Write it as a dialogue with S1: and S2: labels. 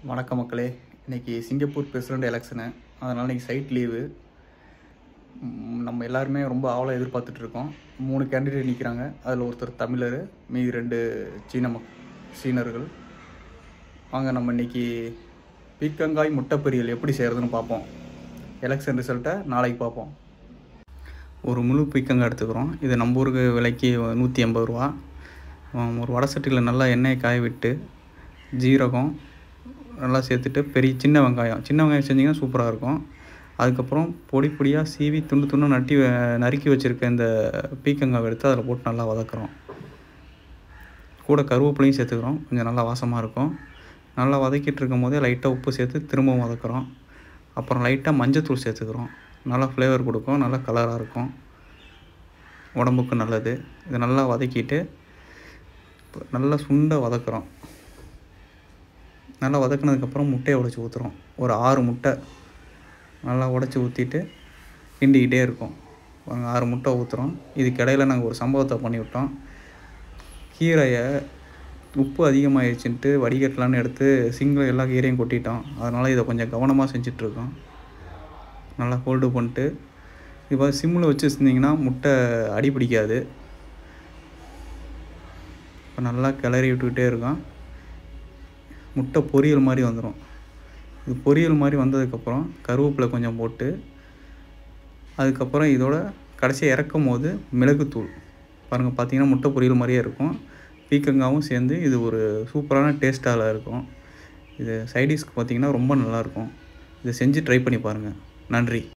S1: வணக்கம் மக்களே இன்னைக்கு சிங்கப்பூர் பிரசிடெண்ட் எலெக்ஷனு அதனால் இன்னைக்கு சைட் லீவு நம்ம எல்லாருமே ரொம்ப ஆவலாக எதிர்பார்த்துட்டு இருக்கோம் மூணு கேண்டிடேட் நிற்கிறாங்க அதில் ஒருத்தர் தமிழர் மீதி ரெண்டு சீன மக் சீனர்கள் வாங்க நம்ம இன்னைக்கு பீக்கங்காய் முட்டை பொரியல் எப்படி செய்கிறதுன்னு பார்ப்போம் எலெக்ஷன் ரிசல்ட்டை நாளைக்கு பார்ப்போம் ஒரு முழு பீக்கங்காய் எடுத்துக்கிறோம் இது நம்ம ஊருக்கு விலைக்கு நூற்றி எண்பது ரூபா ஆம், ஒரு வடை சட்டியில் நல்லா எண்ணெயை காய விட்டு ஜீரகம் நல்லா சேர்த்துட்டு பெரிய சின்ன வெங்காயம் சின்ன வெங்காயம் செஞ்சிங்கன்னா சூப்பராக இருக்கும் அதுக்கப்புறம் பொடி பொடியாக சீவி துண்டு துண்டு நட்டி வ- நறுக்கி வச்சுருக்க இந்த பீக்கங்காவை எடுத்து அதில் போட்டு நல்லா வதக்குறோம் கூட கருவேப்பிலையும் சேர்த்துக்கிறோம் கொஞ்சம் நல்லா வாசமாக இருக்கும் நல்லா வதக்கிட்டு இருக்கும் போதே லைட்டாக உப்பு சேர்த்து திரும்பவும் வதக்குறோம் அப்புறம் லைட்டாக மஞ்சத்தூள் சேர்த்துக்கிறோம் நல்லா ஃப்ளேவர் கொடுக்கும் நல்லா கலராக இருக்கும் உடம்புக்கு நல்லது இதை நல்லா வதக்கிட்டு இப்ப நல்லா சுண்ட வதக்குறோம் நல்லா வதக்குனதுக்கப்புறம் முட்டையை உடைச்சி ஊற்றுறோம் ஒரு ஆறு முட்டை நல்லா உடைச்சி ஊற்றிட்டு கிண்டிக்கிட்டே இருக்கும் பாருங்க, ஆறு முட்டை ஊற்றுறோம் இதுக்கு இடையில நாங்கள் ஒரு சம்பவத்தை பண்ணிவிட்டோம் கீரையை உப்பு அதிகமாகிடுச்சுன்ட்டு வடிகட்டலான்னு எடுத்து சிங்கிள் எல்லா கீரையும் கொட்டிட்டோம் அதனால் இதை கொஞ்சம் கவனமாக செஞ்சிட்ருக்கோம் நல்லா ஹோல்டு பண்ணிட்டு இப்போ சிம்மில் வச்சு செஞ்சிங்கன்னா முட்டை அடி பிடிக்காது இப்போ நல்லா கிளறி விட்டுக்கிட்டே இருக்கோம் முட்டை பொரியல் மாதிரி வந்துடும் இது பொரியல் மாதிரி வந்ததுக்கப்புறம் கருவேப்பிலை கொஞ்சம் போட்டு அதுக்கப்புறம் இதோட கடைசியாக இறக்கும் போது மிளகுத்தூள் பாருங்கள் பார்த்தீங்கன்னா முட்டை பொரியல் மாதிரியே இருக்கும் பீக்கங்காவும் சேர்ந்து இது ஒரு சூப்பரான டேஸ்ட்டால் இருக்கும் இது சைடிஷ்க்கு பார்த்தீங்கன்னா ரொம்ப நல்லாயிருக்கும் இதை செஞ்சு ட்ரை பண்ணி பாருங்கள் நன்றி